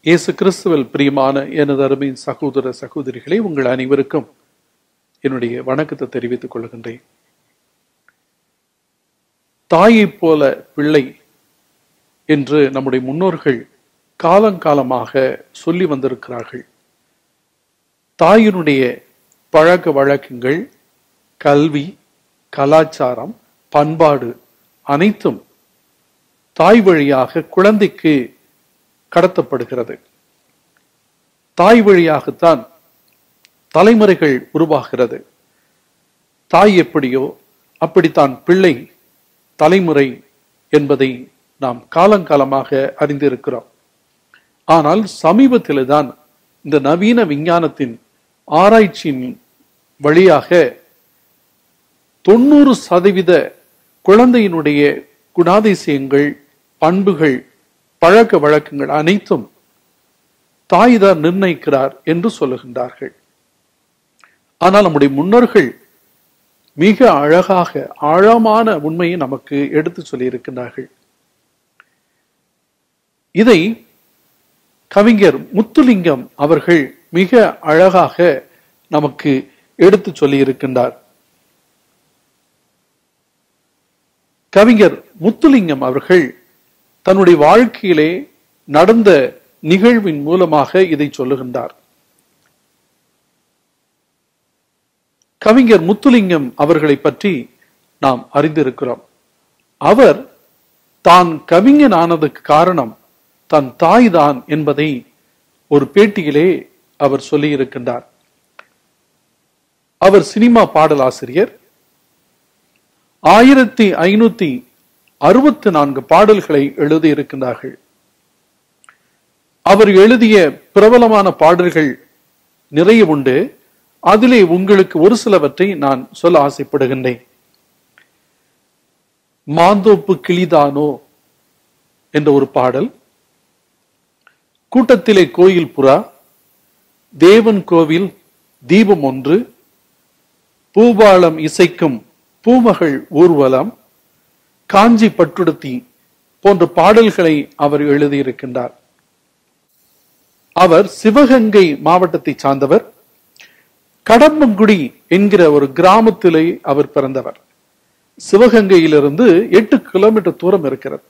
இயேசு கிறிஸ்துவில் பிரியமான எனது அருமை சகோதர சகோதரிகளே உங்கள் அனைவருக்கும் என்னுடைய வணக்கத்தை தெரிவித்துக் கொள்கின்றேன் தாயைப் போல பிள்ளை என்று நம்முடைய முன்னோர்கள் காலங்காலமாக சொல்லி வந்திருக்கிறார்கள் தாயினுடைய பழக்க வழக்கங்கள் கல்வி கலாச்சாரம் பண்பாடு அனைத்தும் தாய் வழியாக குழந்தைக்கு கடத்தப்படுகிறது தாய் வழியாகத்தான் தலைமுறைகள் உருவாகிறது தாய் எப்படியோ அப்படித்தான் பிள்ளை தலைமுறை என்பதை நாம் காலங்காலமாக அறிந்திருக்கிறோம் ஆனால் சமீபத்தில் தான் இந்த நவீன விஞ்ஞானத்தின் ஆராய்ச்சியின் வழியாக தொண்ணூறு சதவீத குழந்தையினுடைய குணாதிசயங்கள் பண்புகள் பழக்க வழக்கங்கள் அனைத்தும் தாய் தான் நிர்ணயிக்கிறார் என்று சொல்லுகின்றார்கள் ஆனால் நம்முடைய முன்னோர்கள் மிக அழகாக ஆழமான உண்மையை நமக்கு எடுத்து சொல்லியிருக்கின்றார்கள் இதை கவிஞர் முத்துலிங்கம் அவர்கள் மிக அழகாக நமக்கு எடுத்து சொல்லி இருக்கின்றார் கவிஞர் முத்துலிங்கம் அவர்கள் தன்னுடைய வாழ்க்கையிலே நடந்த நிகழ்வின் மூலமாக இதை சொல்லுகின்றார் கவிஞர் முத்துலிங்கம் அவர்களை பற்றி நாம் அறிந்திருக்கிறோம் அவர் தான் கவிஞன் ஆனதுக்கு காரணம் தன் தாய் தான் என்பதை ஒரு பேட்டியிலே அவர் சொல்லியிருக்கின்றார் அவர் சினிமா பாடலாசிரியர் ஆயிரத்தி ஐநூத்தி அறுபத்தி நான்கு பாடல்களை எழுதியிருக்கின்றார்கள் அவர் எழுதிய பிரபலமான பாடல்கள் நிறைய உண்டு அதிலே உங்களுக்கு ஒரு சிலவற்றை நான் சொல்ல ஆசைப்படுகின்றேன் மாந்தோப்பு கிளிதானோ என்ற ஒரு பாடல் கூட்டத்திலே கோயில் புறா தேவன் கோவில் தீபம் ஒன்று பூபாலம் இசைக்கும் பூமகள் ஊர்வலம் காஞ்சி பட்டுடுத்தி போன்ற பாடல்களை அவர் எழுதியிருக்கின்றார் அவர் சிவகங்கை மாவட்டத்தை சார்ந்தவர் கடம்பங்குடி என்கிற ஒரு கிராமத்திலே அவர் பிறந்தவர் சிவகங்கையிலிருந்து எட்டு கிலோமீட்டர் தூரம் இருக்கிறது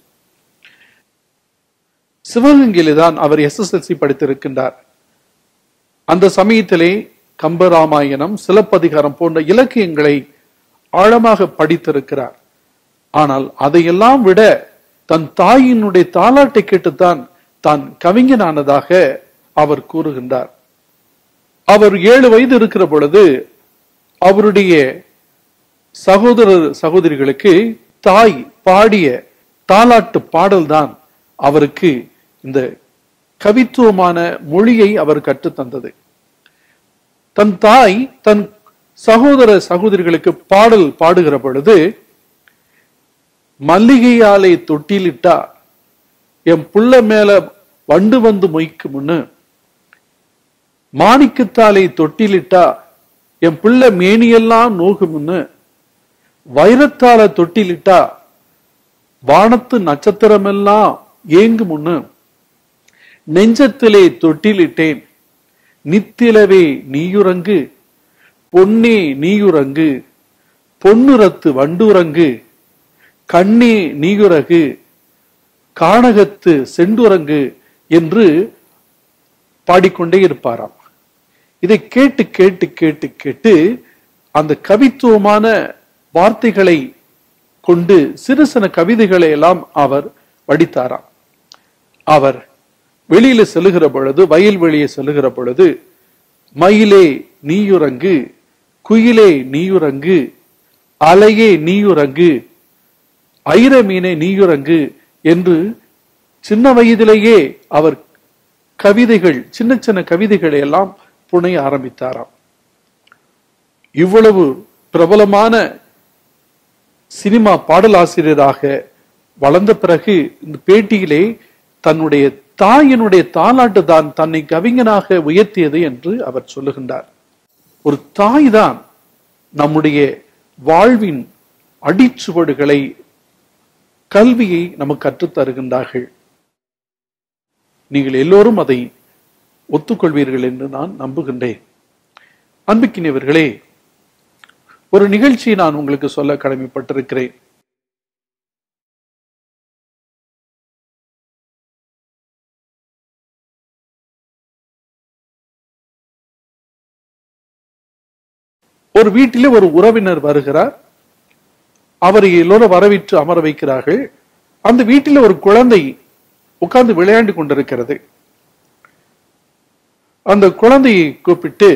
சிவகங்கையிலே தான் அவர் எஸ்எஸ்எல்சி படித்திருக்கின்றார் அந்த சமயத்திலே கம்பராமாயணம் சிலப்பதிகாரம் போன்ற இலக்கியங்களை ஆழமாக படித்திருக்கிறார் ஆனால் அதையெல்லாம் விட தன் தாயினுடைய தாலாட்டை கேட்டுத்தான் தான் கவிஞனானதாக அவர் கூறுகின்றார் அவர் ஏழு வயது இருக்கிற பொழுது அவருடைய சகோதரர் சகோதரிகளுக்கு தாய் பாடிய தாலாட்டு பாடல்தான் அவருக்கு இந்த கவித்துவமான மொழியை அவர் கற்றுத்தந்தது தன் தாய் தன் சகோதர சகோதரிகளுக்கு பாடல் பாடுகிற பொழுது மல்லிகையாலை தொட்டிலிட்டா என் புள்ள மேல வண்டு வந்து மொய்க்கு முன்னு மாணிக்கத்தாலை தொட்டிலிட்டா என் பிள்ளை மேனியெல்லாம் நோகும்னு வைரத்தால தொட்டிலிட்டா வானத்து நட்சத்திரமெல்லாம் ஏங்குமுன்னு நெஞ்சத்திலே தொட்டிலிட்டேன் நித்திலவே நீயுறங்கு பொன்னே நீயுறங்கு பொன்னுரத்து வண்டுரங்கு கண்ணே நீயுறகு காணகத்து செண்டுரங்கு என்று பாடிக்கொண்டே இருப்பாராம் இதை கேட்டு கேட்டு கேட்டு கேட்டு அந்த கவித்துவமான வார்த்தைகளை கொண்டு சிறு சிறு கவிதைகளை எல்லாம் அவர் வடித்தாராம் அவர் வெளியில செல்லுகிற பொழுது வயல் வெளியே செல்லுகிற பொழுது மயிலே நீயுறங்கு குயிலே நீயுறங்கு அலையே நீயுறங்கு ஐர மீனே நீயுறங்கு என்று சின்ன வயதிலேயே அவர் கவிதைகள் சின்ன சின்ன கவிதைகளை எல்லாம் புனைய ஆரம்பித்தாராம் இவ்வளவு பிரபலமான சினிமா பாடலாசிரியராக வளர்ந்த பிறகு இந்த பேட்டியிலே தன்னுடைய தாயினுடைய தாலாட்டு தான் தன்னை கவிஞனாக உயர்த்தியது என்று அவர் சொல்லுகின்றார் ஒரு தாய் தான் நம்முடைய வாழ்வின் அடிச்சுவடுகளை கல்வியை நமக்கு கற்றுத் தருகின்றார்கள் நீங்கள் எல்லோரும் அதை ஒத்துக்கொள்வீர்கள் என்று நான் நம்புகின்றேன் அன்புக்கினியவர்களே ஒரு நிகழ்ச்சியை நான் உங்களுக்கு சொல்ல கடமைப்பட்டிருக்கிறேன் ஒரு வீட்டிலே ஒரு உறவினர் வருகிறார் அவரை எல்லோரும் வரவேற்று அமர வைக்கிறார்கள் அந்த வீட்டில் ஒரு குழந்தை உட்கார்ந்து விளையாண்டு கொண்டிருக்கிறது அந்த குழந்தையை கூப்பிட்டு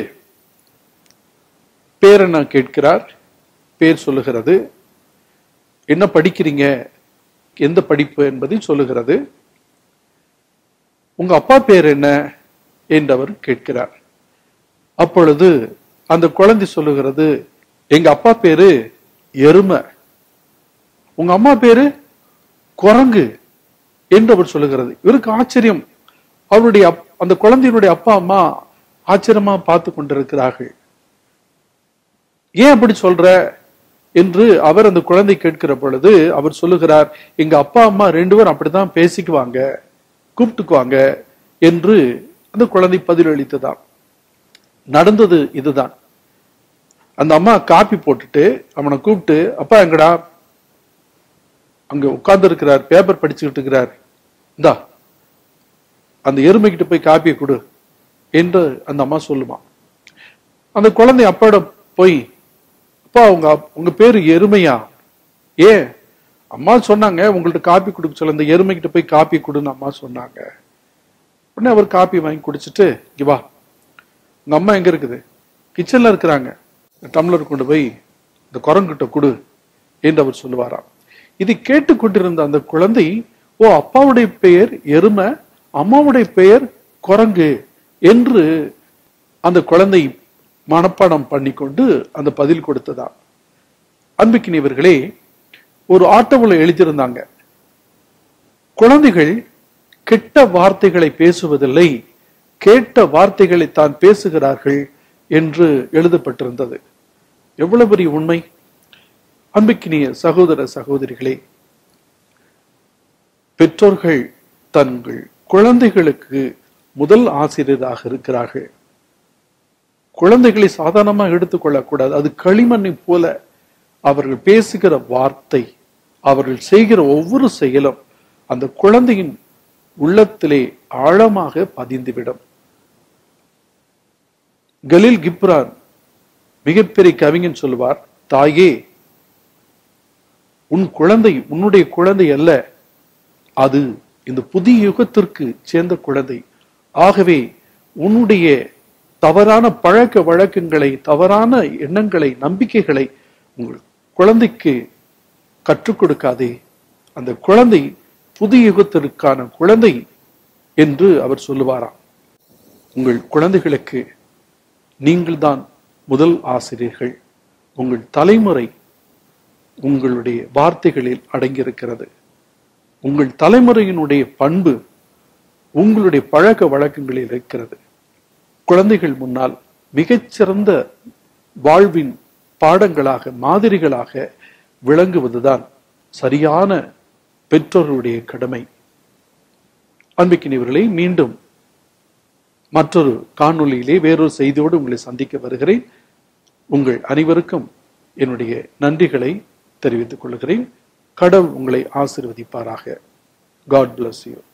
பேர் என்ன கேட்கிறார் பேர் சொல்லுகிறது என்ன படிக்கிறீங்க எந்த படிப்பு என்பதை சொல்லுகிறது உங்க அப்பா பேர் என்ன என்றவர் கேட்கிறார் அப்பொழுது அந்த குழந்தை சொல்லுகிறது எங்க அப்பா பேரு எருமை உங்க அம்மா பேரு குரங்கு என்று அவர் சொல்லுகிறது இவருக்கு ஆச்சரியம் அவருடைய அப்- அந்த குழந்தையினுடைய அப்பா அம்மா ஆச்சரியமா பார்த்து கொண்டிருக்கிறார்கள் ஏன் அப்படி சொல்ற என்று அவர் அந்த குழந்தை கேட்கிற பொழுது அவர் சொல்லுகிறார் எங்க அப்பா அம்மா ரெண்டு பேரும் அப்படித்தான் பேசிக்குவாங்க கூப்பிட்டுக்குவாங்க என்று அந்த குழந்தை பதிலளித்ததாம் நடந்தது இதுதான் அந்த அம்மா காப்பி போட்டுட்டு அவனை கூப்பிட்டு அப்பா எங்கடா அங்க உட்கார்ந்து இருக்கிறார் பேப்பர் படிச்சுக்கிட்டு இருக்கிறார் இந்தா அந்த எருமைக்கிட்ட போய் காப்பியை கொடு என்று அந்த அம்மா சொல்லுமா அந்த குழந்தை அப்பாட போய் அப்பா உங்க அப்- உங்க பேரு எருமையா ஏன் அம்மா சொன்னாங்க உங்கள்ட்ட காப்பி கொடுக்க சொல்ல இந்த எருமைக்கிட்ட போய் காப்பி கொடுன்னு அம்மா சொன்னாங்க உடனே அவர் காப்பி வாங்கி குடிச்சிட்டு இங்க வா உங்க அம்மா எங்க இருக்குது கிச்சன்ல இருக்கிறாங்க டம்ளர் கொண்டு போய் இந்த குரங்கிட்ட கொடு என்று அவர் சொல்லுவாராம் இதை கேட்டுக்கொண்டிருந்த அந்த குழந்தை ஓ அப்பாவுடைய பெயர் எருமை அம்மாவுடைய பெயர் குரங்கு என்று அந்த குழந்தை மனப்பாடம் பண்ணிக்கொண்டு அந்த பதில் கொடுத்ததாம் அன்புக்கினியவர்களே ஒரு ஆட்டோவில் எழுதியிருந்தாங்க குழந்தைகள் கெட்ட வார்த்தைகளை பேசுவதில்லை கேட்ட வார்த்தைகளை தான் பேசுகிறார்கள் என்று எழுதப்பட்டிருந்தது எவ்வளவு பெரிய உண்மை அன்புக்கினிய சகோதர சகோதரிகளே பெற்றோர்கள் தங்கள் குழந்தைகளுக்கு முதல் ஆசிரியராக இருக்கிறார்கள் குழந்தைகளை சாதாரணமா எடுத்துக்கொள்ளக்கூடாது அது களிமண்ணை போல அவர்கள் பேசுகிற வார்த்தை அவர்கள் செய்கிற ஒவ்வொரு செயலும் அந்த குழந்தையின் உள்ளத்திலே ஆழமாக பதிந்துவிடும் கலீல் கிப்ரான் மிகப்பெரிய கவிஞன் சொல்லுவார் தாயே உன் குழந்தை உன்னுடைய குழந்தை அல்ல அது இந்த புதிய யுகத்திற்கு சேர்ந்த குழந்தை ஆகவே உன்னுடைய தவறான பழக்க வழக்கங்களை தவறான எண்ணங்களை நம்பிக்கைகளை உங்கள் குழந்தைக்கு கற்றுக் கொடுக்காதே அந்த குழந்தை புதிய யுகத்திற்கான குழந்தை என்று அவர் சொல்லுவாராம் உங்கள் குழந்தைகளுக்கு நீங்கள்தான் முதல் ஆசிரியர்கள் உங்கள் தலைமுறை உங்களுடைய வார்த்தைகளில் அடங்கியிருக்கிறது உங்கள் தலைமுறையினுடைய பண்பு உங்களுடைய பழக்க வழக்கங்களில் இருக்கிறது குழந்தைகள் முன்னால் மிகச்சிறந்த வாழ்வின் பாடங்களாக மாதிரிகளாக விளங்குவதுதான் சரியான பெற்றோருடைய கடமை அன்பிக்கினியவர்களை மீண்டும் மற்றொரு காணொளியிலே வேறொரு செய்தியோடு உங்களை சந்திக்க வருகிறேன் உங்கள் அனைவருக்கும் என்னுடைய நன்றிகளை தெரிவித்துக் கொள்கிறேன் கடவுள் உங்களை ஆசீர்வதிப்பாராக காட் bless you